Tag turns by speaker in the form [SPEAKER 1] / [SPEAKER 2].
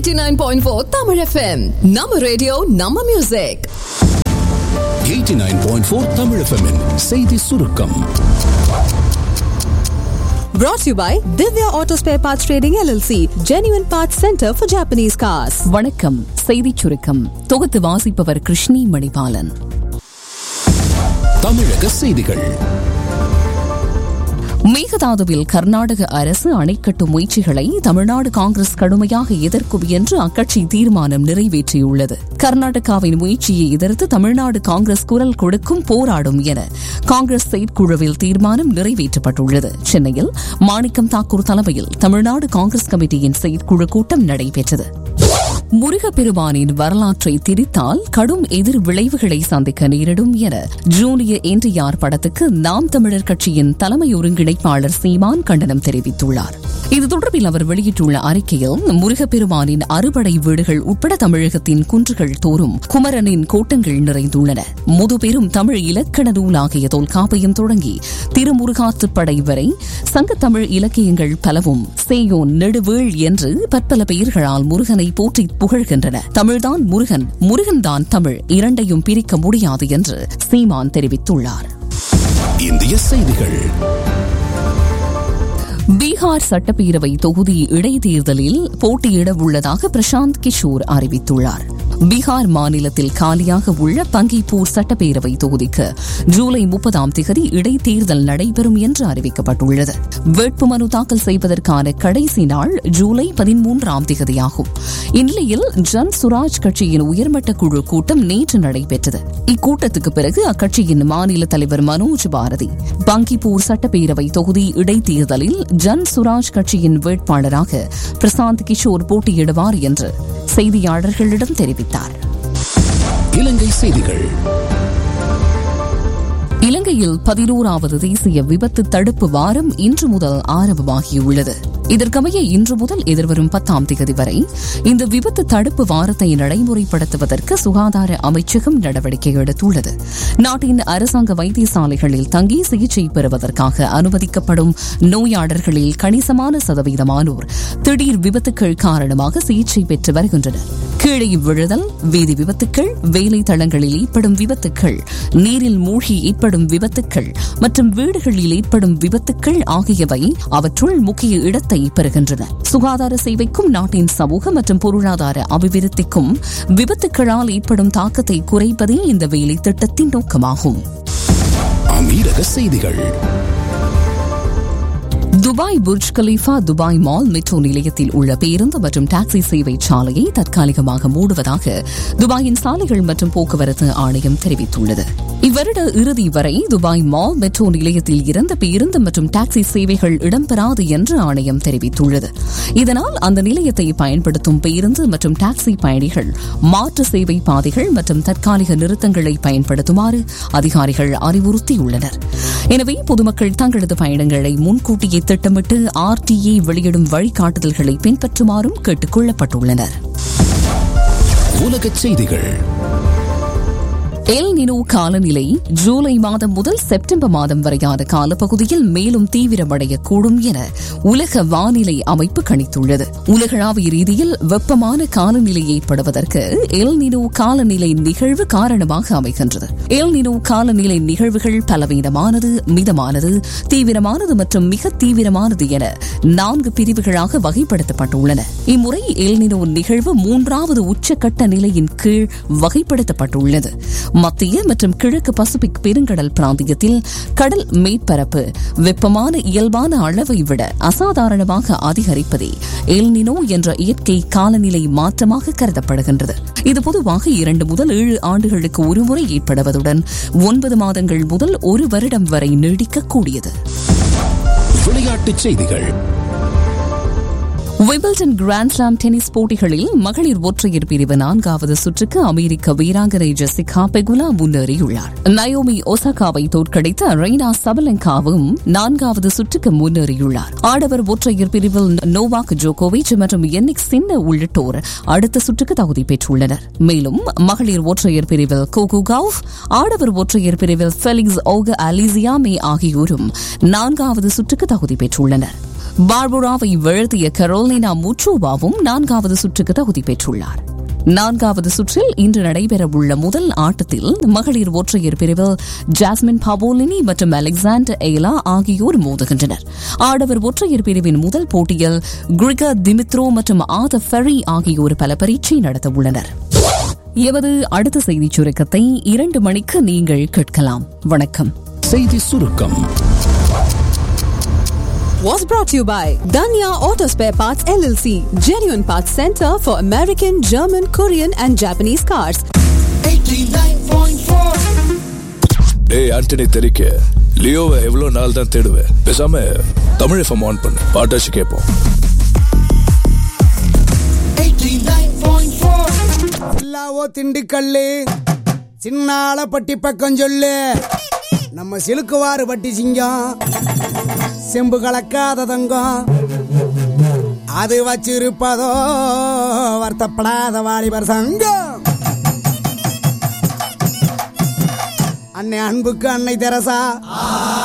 [SPEAKER 1] 89.4 Tamil FM நம்ம radio நம்ம music
[SPEAKER 2] 89.4 Tamil FM -இன் செய்தி சுருக்கம்
[SPEAKER 3] Brought to you by Divya Auto Spare Parts Trading LLC, Genuine Parts Center for Japanese Cars.
[SPEAKER 4] வணக்கம் செய்திச் சுருக்கம் தொகுத்து வாசிப்பவர் கிருஷ்ணி மணிபாலன்
[SPEAKER 2] தமிழக செய்திகள்
[SPEAKER 4] மேகதாதுவில் கர்நாடக அரசு அணை கட்டும் முயற்சிகளை தமிழ்நாடு காங்கிரஸ் கடுமையாக எதிர்க்கும் என்று அக்கட்சி தீர்மானம் நிறைவேற்றியுள்ளது கர்நாடகாவின் முயற்சியை எதிர்த்து தமிழ்நாடு காங்கிரஸ் குரல் கொடுக்கும் போராடும் என காங்கிரஸ் செயற்குழுவில் தீர்மானம் நிறைவேற்றப்பட்டுள்ளது சென்னையில் மாணிக்கம் தாக்கூர் தலைமையில் தமிழ்நாடு காங்கிரஸ் கமிட்டியின் செயற்குழு கூட்டம் நடைபெற்றது முருகப்பெருமானின் வரலாற்றை திரித்தால் கடும் எதிர் விளைவுகளை சந்திக்க நேரிடும் என ஜூனியர் என்டிஆர் படத்துக்கு நாம் தமிழர் கட்சியின் தலைமை ஒருங்கிணைப்பாளர் சீமான் கண்டனம் தெரிவித்துள்ளார் இது தொடர்பில் அவர் வெளியிட்டுள்ள அறிக்கையில் முருகப்பெருமானின் அறுபடை வீடுகள் உட்பட தமிழகத்தின் குன்றுகள் தோறும் குமரனின் கோட்டங்கள் நிறைந்துள்ளன முதுபெரும் தமிழ் இலக்கண நூலாகிய தொல்காப்பியம் தொடங்கி திருமுருகாற்றுப்படை வரை சங்கத்தமிழ் இலக்கியங்கள் பலவும் சேயோன் நெடுவேள் என்று பற்பல பெயர்களால் முருகனை போற்றி புகழ்கின்றன தமிழ்தான் முருகன் முருகன்தான் தமிழ் இரண்டையும் பிரிக்க முடியாது என்று சீமான் தெரிவித்துள்ளார்
[SPEAKER 2] இந்திய செய்திகள்
[SPEAKER 4] பீகார் சட்டப்பேரவை தொகுதி இடைத்தேர்தலில் போட்டியிட உள்ளதாக பிரசாந்த் கிஷோர் அறிவித்துள்ளார் பீகார் மாநிலத்தில் காலியாக உள்ள பங்கிப்பூர் சட்டப்பேரவை தொகுதிக்கு ஜூலை முப்பதாம் திகதி இடைத்தேர்தல் நடைபெறும் என்று அறிவிக்கப்பட்டுள்ளது வேட்புமனு தாக்கல் செய்வதற்கான கடைசி நாள் ஜூலை பதிமூன்றாம் திகதியாகும் இந்நிலையில் ஜன் சுராஜ் கட்சியின் உயர்மட்ட குழு கூட்டம் நேற்று நடைபெற்றது இக்கூட்டத்துக்கு பிறகு அக்கட்சியின் மாநில தலைவர் மனோஜ் பாரதி பங்கிப்பூர் சட்டப்பேரவை தொகுதி இடைத்தேர்தலில் ஜன் சுராஜ் கட்சியின் வேட்பாளராக பிரசாந்த் கிஷோர் போட்டியிடுவார் என்று செய்தியாளர்களிடம் தெரிவித்தார்
[SPEAKER 2] இலங்கை செய்திகள்
[SPEAKER 4] இலங்கையில் பதினோராவது தேசிய விபத்து தடுப்பு வாரம் இன்று முதல் ஆரம்பமாகியுள்ளது இதற்கமைய இன்று முதல் எதிர்வரும் பத்தாம் தேதி வரை இந்த விபத்து தடுப்பு வாரத்தை நடைமுறைப்படுத்துவதற்கு சுகாதார அமைச்சகம் நடவடிக்கை எடுத்துள்ளது நாட்டின் அரசாங்க வைத்தியசாலைகளில் தங்கி சிகிச்சை பெறுவதற்காக அனுமதிக்கப்படும் நோயாளர்களில் கணிசமான சதவீதமானோர் திடீர் விபத்துக்கள் காரணமாக சிகிச்சை பெற்று வருகின்றனர் கீழே விழுதல் வீதி விபத்துக்கள் வேலை தளங்களில் ஏற்படும் விபத்துக்கள் நீரில் மூழ்கி ஏற்படும் விபத்துக்கள் மற்றும் வீடுகளில் ஏற்படும் விபத்துக்கள் ஆகியவை அவற்றுள் முக்கிய இடத்தை பெறுகின்றன சுகாதார சேவைக்கும் நாட்டின் சமூக மற்றும் பொருளாதார அபிவிருத்திக்கும் விபத்துக்களால் ஏற்படும் தாக்கத்தை குறைப்பதே இந்த வேலை திட்டத்தின் நோக்கமாகும்
[SPEAKER 2] அமீரக செய்திகள்
[SPEAKER 4] Dubai Burj Khalifa Dubai mall metro நிலையத்தில் உள்ள பேருந்து மற்றும் டாக்ஸி சேவை சாலையை தற்காலிகமாக மூடுவதாக துபாயின் சாலைகள் மற்றும் போக்குவரத்து ஆணையம் தெரிவித்துள்ளது இவ்வருட இறுதி வரை துபாய் மால் மெட்ரோ நிலையத்தில் இருந்த பேருந்து மற்றும் டாக்ஸி சேவைகள் இடம்பெறாது என்று ஆணையம் தெரிவித்துள்ளது இதனால் அந்த நிலையத்தை பயன்படுத்தும் பேருந்து மற்றும் டாக்ஸி பயணிகள் மாற்று சேவை பாதைகள் மற்றும் தற்காலிக நிறுத்தங்களை பயன்படுத்துமாறு அதிகாரிகள் அறிவுறுத்தியுள்ளனர் எனவே பொதுமக்கள் தங்களது பயணங்களை முன்கூட்டியே திட்டமிட்டு ஆர்டிஏ வெளியிடும் வழிகாட்டுதல்களை பின்பற்றுமாறும் கேட்டுக் கொள்ளப்பட்டுள்ளனர்
[SPEAKER 2] உலக செய்திகள்
[SPEAKER 4] எல் நினோ காலநிலை ஜூலை மாதம் முதல் செப்டம்பர் மாதம் வரையான காலப்பகுதியில் மேலும் தீவிரமடையக்கூடும் என உலக வானிலை அமைப்பு கணித்துள்ளது உலகளாவிய ரீதியில் வெப்பமான காலநிலை ஏற்படுவதற்கு எல் நினோ காலநிலை நிகழ்வு காரணமாக அமைகின்றது எல் நினோ காலநிலை நிகழ்வுகள் பலவீனமானது மிதமானது தீவிரமானது மற்றும் மிக தீவிரமானது என நான்கு பிரிவுகளாக வகைப்படுத்தப்பட்டுள்ளன இம்முறை எல் நினோ நிகழ்வு மூன்றாவது உச்சக்கட்ட நிலையின் கீழ் வகைப்படுத்தப்பட்டுள்ளது மத்திய மற்றும் கிழக்கு பசிபிக் பெருங்கடல் பிராந்தியத்தில் கடல் மேற்பரப்பு வெப்பமான இயல்பான அளவை விட அசாதாரணமாக அதிகரிப்பதே எல்னினோ என்ற இயற்கை காலநிலை மாற்றமாக கருதப்படுகின்றது இது பொதுவாக இரண்டு முதல் ஏழு ஆண்டுகளுக்கு ஒருமுறை ஏற்படுவதுடன் ஒன்பது மாதங்கள் முதல் ஒரு வருடம் வரை நீடிக்கக்கூடியது
[SPEAKER 2] விளையாட்டுச் செய்திகள்
[SPEAKER 4] விம்பிள்டன் கிராண்ட்ஸ்லாம் டென்னிஸ் போட்டிகளில் மகளிர் ஒற்றையர் பிரிவு நான்காவது சுற்றுக்கு அமெரிக்க வீராங்கனை ஜெசிகா பெகுலா முன்னேறியுள்ளார் நயோமி ஒசாகாவை தோற்கடித்த ரெய்னா சபலங்காவும் நான்காவது சுற்றுக்கு முன்னேறியுள்ளார் ஆடவர் ஒற்றையர் பிரிவில் நோவாக் ஜோகோவிச் மற்றும் என்னிக் சின்ன உள்ளிட்டோர் அடுத்த சுற்றுக்கு தகுதி பெற்றுள்ளனர் மேலும் மகளிர் ஒற்றையர் பிரிவில் கோகு கவுஃப் ஆடவர் ஒற்றையர் பிரிவில் ஃபெலிக்ஸ் ஓக அலிசியாமே ஆகியோரும் நான்காவது சுற்றுக்கு தகுதி பெற்றுள்ளனர் பார்புராவை வீழ்த்திய கரோலினா முச்சோவாவும் நான்காவது சுற்றுக்கு தகுதி பெற்றுள்ளார் நான்காவது சுற்றில் இன்று நடைபெறவுள்ள முதல் ஆட்டத்தில் மகளிர் ஒற்றையர் பிரிவில் ஜாஸ்மின் பவோலினி மற்றும் அலெக்சாண்டர் எய்லா ஆகியோர் மோதுகின்றனர் ஆடவர் ஒற்றையர் பிரிவின் முதல் போட்டியில் கிரிகா திமித்ரோ மற்றும் ஆத ஃபெரி ஆகியோர் பல பரீட்சை நடத்தவுள்ளனர் எமது அடுத்த செய்திச் சுருக்கத்தை இரண்டு மணிக்கு நீங்கள் கேட்கலாம் வணக்கம்
[SPEAKER 2] செய்தி சுருக்கம்
[SPEAKER 3] Was brought to you by Danya Auto Spare Parts LLC, genuine parts center for American, German, Korean, and Japanese cars.
[SPEAKER 5] டேய் ஆண்டனி தெரிக்க லியோவை எவ்வளவு நாள் தான் தேடுவேன் பேசாம தமிழ் எஃப்எம் ஆன் பண்ணு பாட்டாச்சு கேட்போம்
[SPEAKER 6] எல்லாவோ திண்டுக்கல்லு சின்னால பட்டி பக்கம் சொல்லு நம்ம சிலுக்குவாறு பட்டி சிங்கம் செம்பு கலக்காத தங்கம் அது வச்சிருப்பதோ வருத்தப்படாத வாலிபர் சங்கம் அன்னை அன்புக்கு அன்னை தெரசா